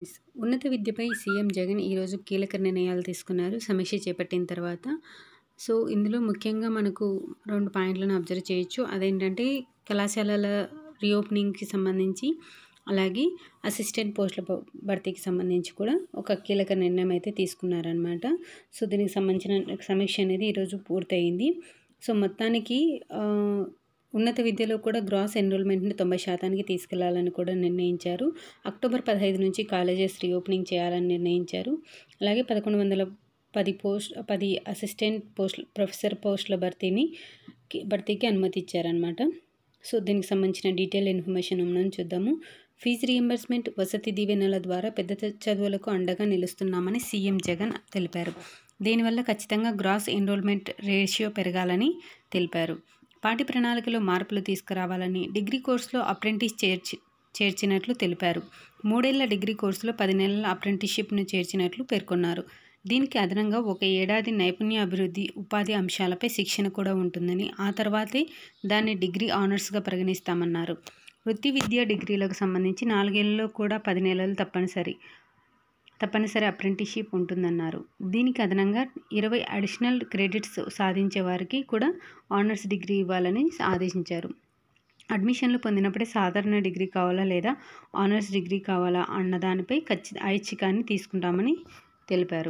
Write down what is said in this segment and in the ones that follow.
ఉన్నత విద్యపై సీఎం జగన్ ఈరోజు కీలక నిర్ణయాలు తీసుకున్నారు సమీక్ష చేపట్టిన తర్వాత సో ఇందులో ముఖ్యంగా మనకు రెండు పాయింట్లను అబ్జర్వ్ చేయొచ్చు అదేంటంటే కళాశాలల రీఓపెనింగ్కి సంబంధించి అలాగే అసిస్టెంట్ పోస్టుల భ- భర్తీకి సంబంధించి కూడా ఒక కీలక నిర్ణయం అయితే తీసుకున్నారనమాట సో దీనికి సంబంధించిన సమీక్ష అనేది ఈరోజు పూర్తయింది సో మొత్తానికి ఆ, ఉన్నత విద్యలో కూడా గ్రాస్ ఎన్రోల్మెంట్ని తొంభై శాతానికి తీసుకెళ్లాలని కూడా నిర్ణయించారు అక్టోబర్ పదహైదు నుంచి కాలేజెస్ రీఓపెనింగ్ చేయాలని నిర్ణయించారు అలాగే పదకొండు వందల పది పోస్ట్ పది అసిస్టెంట్ పోస్ట్ ప్రొఫెసర్ పోస్టుల భర్తీని కి- భర్తీకి అనుమతి ఇచ్చారనమాట సో దీనికి సంబంధించిన డీటెయిల్ ఇన్ఫర్మేషన్ మనం చూద్దాము ఫీజు రీఎంబర్స్మెంట్ వసతి దీవెనల ద్వారా పెద్ద చ- చదువులకు అండగా నిలుస్తున్నామని సీఎం జగన్ తెలిపారు దీనివల్ల ఖచ్చితంగా గ్రాస్ ఎన్రోల్మెంట్ రేషియో పెరగాలని తెలిపారు పాఠ్య ప్రణాళికలో మార్పులు తీసుకురావాలని డిగ్రీ కోర్సులో అప్రెంటిస్ చేర్చి చేర్చినట్లు తెలిపారు మూడేళ్ల డిగ్రీ కోర్సులో పది నెలల అప్రెంటిస్షిప్ను చేర్చినట్లు పేర్కొన్నారు దీనికి అదనంగా ఒక ఏడాది నైపుణ్య అభివృద్ధి ఉపాధి అంశాలపై శిక్షణ కూడా ఉంటుందని ఆ తర్వాతే దాన్ని డిగ్రీ ఆనర్స్గా పరిగణిస్తామన్నారు వృత్తి విద్యా డిగ్రీలకు సంబంధించి నాలుగేళ్లలో కూడా పది నెలలు తప్పనిసరి తప్పనిసరి అప్రెంటిస్షిప్ ఉంటుందన్నారు దీనికి అదనంగా ఇరవై అడిషనల్ క్రెడిట్స్ సాధించే వారికి కూడా ఆనర్స్ డిగ్రీ ఇవ్వాలని ఆదేశించారు అడ్మిషన్లు పొందినప్పుడే సాధారణ డిగ్రీ కావాలా లేదా ఆనర్స్ డిగ్రీ కావాలా అన్న దానిపై ఖచ్చిత ఐచ్ఛికాన్ని తీసుకుంటామని తెలిపారు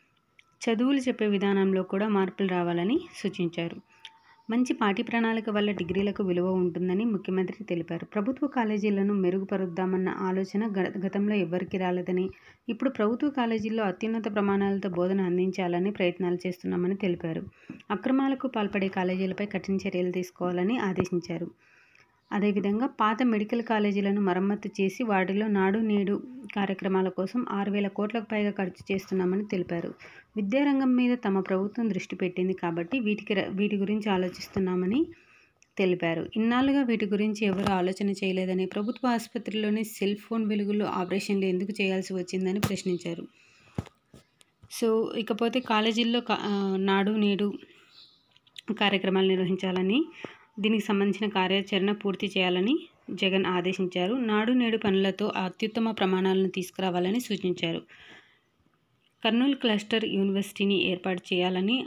చదువులు చెప్పే విధానంలో కూడా మార్పులు రావాలని సూచించారు మంచి పాఠ్య ప్రణాళిక వల్ల డిగ్రీలకు విలువ ఉంటుందని ముఖ్యమంత్రి తెలిపారు ప్రభుత్వ కాలేజీలను మెరుగుపరుద్దామన్న ఆలోచన గ- గతంలో ఎవ్వరికీ రాలేదని ఇప్పుడు ప్రభుత్వ కాలేజీల్లో అత్యున్నత ప్రమాణాలతో బోధన అందించాలని ప్రయత్నాలు చేస్తున్నామని తెలిపారు అక్రమాలకు పాల్పడే కాలేజీలపై కఠిన చర్యలు తీసుకోవాలని ఆదేశించారు అదేవిధంగా పాత మెడికల్ కాలేజీలను మరమ్మతు చేసి వాటిలో నాడు నేడు కార్యక్రమాల కోసం ఆరు వేల కోట్లకు పైగా ఖర్చు చేస్తున్నామని తెలిపారు విద్యారంగం మీద తమ ప్రభుత్వం దృష్టి పెట్టింది కాబట్టి వీటికి ర- వీటి గురించి ఆలోచిస్తున్నామని తెలిపారు ఇన్నాళ్ళుగా వీటి గురించి ఎవరు ఆలోచన చేయలేదని ప్రభుత్వ ఆసుపత్రిలోని సెల్ ఫోన్ వెలుగులో ఆపరేషన్లు ఎందుకు చేయాల్సి వచ్చిందని ప్రశ్నించారు సో ఇకపోతే కాలేజీల్లో కా- ఆ, నాడు నేడు కార్యక్రమాలు నిర్వహించాలని దీనికి సంబంధించిన కార్యాచరణ పూర్తి చేయాలని జగన్ ఆదేశించారు నాడు నేడు పనులతో అత్యుత్తమ ప్రమాణాలను తీసుకురావాలని సూచించారు కర్నూలు క్లస్టర్ యూనివర్సిటీని ఏర్పాటు చేయాలని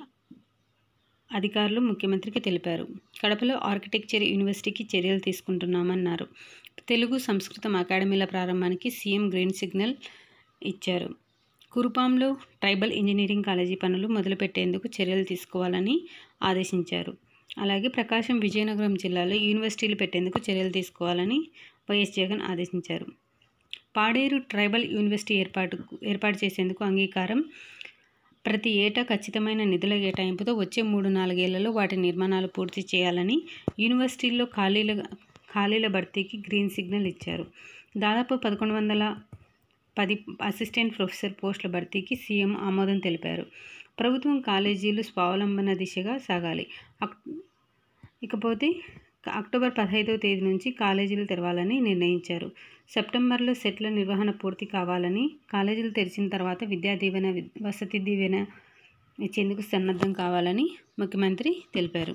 అధికారులు ముఖ్యమంత్రికి తెలిపారు కడపలో ఆర్కిటెక్చర్ యూనివర్సిటీకి చర్యలు తీసుకుంటున్నామన్నారు తెలుగు సంస్కృతం అకాడమీల ప్రారంభానికి సీఎం గ్రీన్ సిగ్నల్ ఇచ్చారు కురుపాంలో ట్రైబల్ ఇంజనీరింగ్ కాలేజీ పనులు మొదలుపెట్టేందుకు చర్యలు తీసుకోవాలని ఆదేశించారు అలాగే ప్రకాశం విజయనగరం జిల్లాలో యూనివర్సిటీలు పెట్టేందుకు చర్యలు తీసుకోవాలని వైఎస్ జగన్ ఆదేశించారు పాడేరు ట్రైబల్ యూనివర్సిటీ ఏర్పాటు ఏర్పాటు చేసేందుకు అంగీకారం ప్రతి ఏటా ఖచ్చితమైన నిధుల కేటాయింపుతో వచ్చే మూడు నాలుగేళ్లలో వాటి నిర్మాణాలు పూర్తి చేయాలని యూనివర్సిటీల్లో ఖాళీల ఖాళీల భర్తీకి గ్రీన్ సిగ్నల్ ఇచ్చారు దాదాపు పదకొండు వందల పది అసిస్టెంట్ ప్రొఫెసర్ పోస్టుల భర్తీకి సీఎం ఆమోదం తెలిపారు ప్రభుత్వం కాలేజీలు స్వావలంబన దిశగా సాగాలి అక్- ఇకపోతే క- అక్టోబర్ పదహైదవ తేదీ నుంచి కాలేజీలు తెరవాలని నిర్ణయించారు సెప్టెంబర్లో సెట్ల నిర్వహణ పూర్తి కావాలని కాలేజీలు తెరిచిన తర్వాత విద్యా దీవెన వి- వసతి దీవెన ఇచ్చేందుకు సన్నద్ధం కావాలని ముఖ్యమంత్రి తెలిపారు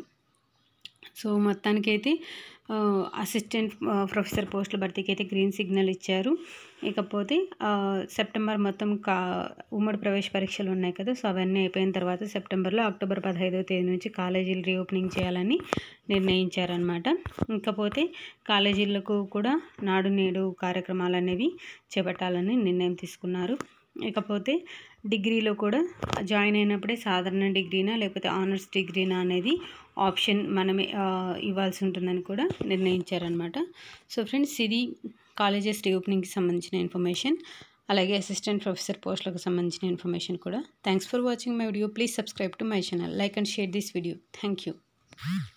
సో మొత్తానికైతే ఆ, అసిస్టెంట్ ఆ, ప్రొఫెసర్ పోస్టుల భర్తీకి అయితే గ్రీన్ సిగ్నల్ ఇచ్చారు ఇకపోతే ఆ, సెప్టెంబర్ మొత్తం కా ఉమ్మడి ప్రవేశ పరీక్షలు ఉన్నాయి కదా సో అవన్నీ అయిపోయిన తర్వాత సెప్టెంబర్లో అక్టోబర్ పదహైదవ తేదీ నుంచి కాలేజీలు రీఓపెనింగ్ చేయాలని నిర్ణయించారనమాట ఇకపోతే కాలేజీలకు కూడా నాడు నేడు కార్యక్రమాలు అనేవి చేపట్టాలని నిర్ణయం తీసుకున్నారు ఇకపోతే డిగ్రీలో కూడా జాయిన్ అయినప్పుడే సాధారణ డిగ్రీనా లేకపోతే ఆనర్స్ డిగ్రీనా అనేది ఆప్షన్ మనమే ఆ, ఇవ్వాల్సి ఉంటుందని కూడా నిర్ణయించారనమాట సో ఫ్రెండ్స్ ఇది కాలేజెస్ రీఓపెనింగ్కి సంబంధించిన ఇన్ఫర్మేషన్ అలాగే అసిస్టెంట్ ప్రొఫెసర్ పోస్టులకు సంబంధించిన ఇన్ఫర్మేషన్ కూడా thanks for watching my video please subscribe to my channel like and share this video thank you